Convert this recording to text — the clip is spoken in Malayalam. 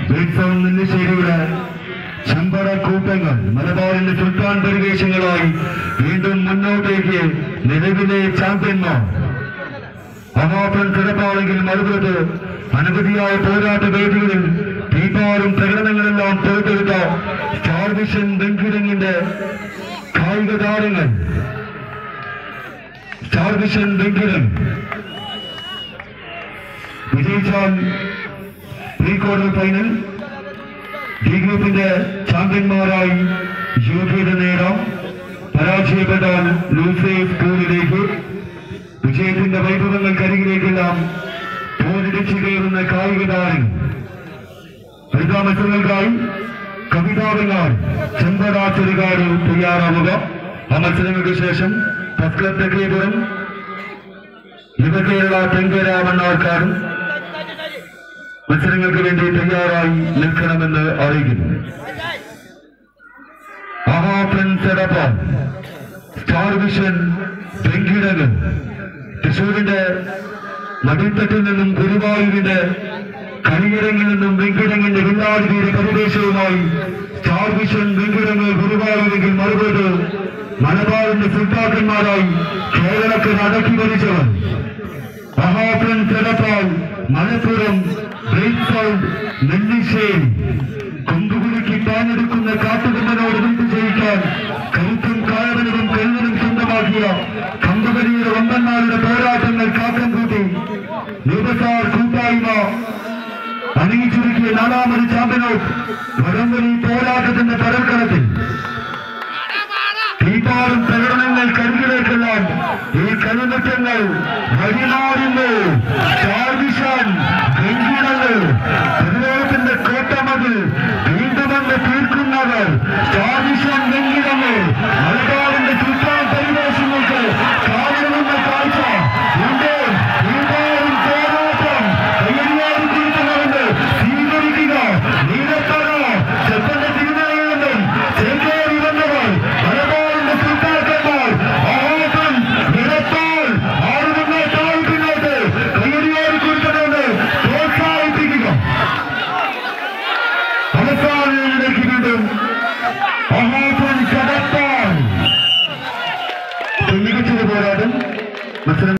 ബേഡ്സോൺ നെല്ലിശ്ശേരിയുടെ ചെമ്പട കൂട്ടങ്ങൾ മലബാറിന്റെ സുൽത്താൻ പരിവേഷങ്ങളായി വീണ്ടും മുന്നോട്ടേക്ക് നിലവിലെ ചാമ്പ്യന്മാർ മഹാപ്പൻ കിടപ്പാണെങ്കിൽ മറുപുറത്ത് അനവധിയായ പോരാട്ട വേദികളിൽ തീപാറും പ്രകടനങ്ങളെല്ലാം പുറത്തെടുത്ത സ്റ്റാർ വിഷൻ വെങ്കിടങ്ങിന്റെ കായിക താരങ്ങൾ സ്റ്റാർ വിഷൻ വെങ്കിടം വിജയിച്ചാൽ പ്രീ ക്വാർട്ടർ ഫൈനൽ ഡി ഗ്രൂപ്പിന്റെ ചാമ്പ്യന്മാരായി യോഗ്യത നേടാം പരാജയപ്പെട്ടാൽ ലൂസേഫ് ടൂറിലേക്ക് വിജയത്തിന്റെ വൈഭവങ്ങൾക്കരികിലേക്കെല്ലാം പോരിടിച്ചു കയറുന്ന കായിക താരം അടുത്ത മത്സരങ്ങൾക്കായി കവിതാവങ്ങാട് ചെമ്പടാച്ചൊരുകാട് തയ്യാറാവുക ആ മത്സരങ്ങൾക്ക് ശേഷം തസ്കർ തെക്കേപുരം യുവകേരള തെങ്കര മണ്ണാർക്കാടും മത്സരങ്ങൾക്ക് വേണ്ടി തയ്യാറായി നിൽക്കണമെന്ന് അറിയിക്കുന്നു മഹാപ്രൻ സെടപ്പാൻ സ്റ്റാർ വിഷൻ വെങ്കിടകൻ തൃശൂരിന്റെ മടിത്തട്ടിൽ നിന്നും ഗുരുവായൂരിന്റെ കരിയിടങ്ങിൽ നിന്നും വെങ്കിടങ്ങിന്റെ വില്ലാടിയുടെ പരിവേശവുമായി സ്റ്റാർ വിഷൻ വെങ്കിടങ്ങൾ ഗുരുവായൂരെങ്കിൽ മറുപടി മലബാറിന്റെ സുൽത്താക്കന്മാരായി കേരളത്തെ അടക്കി ഭരിച്ചവർ മഹാപ്രൻ സെടപ്പാൽ മലപ്പുറം ബ്രേക്ക് സൗണ്ട് നെല്ലിശ്ശേരി കൊമ്പുകുലുക്കി പാഞ്ഞെടുക്കുന്ന കാട്ടുകൊമ്പനോട് വിട്ടു ജയിക്കാൻ കരുത്തും കായവനും കരുവനും സ്വന്തമാക്കിയ കമ്പകരിയുടെ വമ്പന്മാരുടെ പോരാട്ടങ്ങൾ കാക്കം കൂട്ടി നിബസാർ കൂട്ടായ്മ അണിയിച്ചുരുക്കിയ നാലാമത് ചാമ്പ്യനോട്ട് വടംവലി പോരാട്ടത്തിന്റെ പരൽക്കളത്തിൽ തീപാറും പ്രകടനങ്ങൾ കരുകിലേക്കെല്ലാം ഈ കളിമുറ്റങ്ങൾ വഴിമാറുന്നു ചാർവിഷൻ വെങ്കിടങ്ങൾ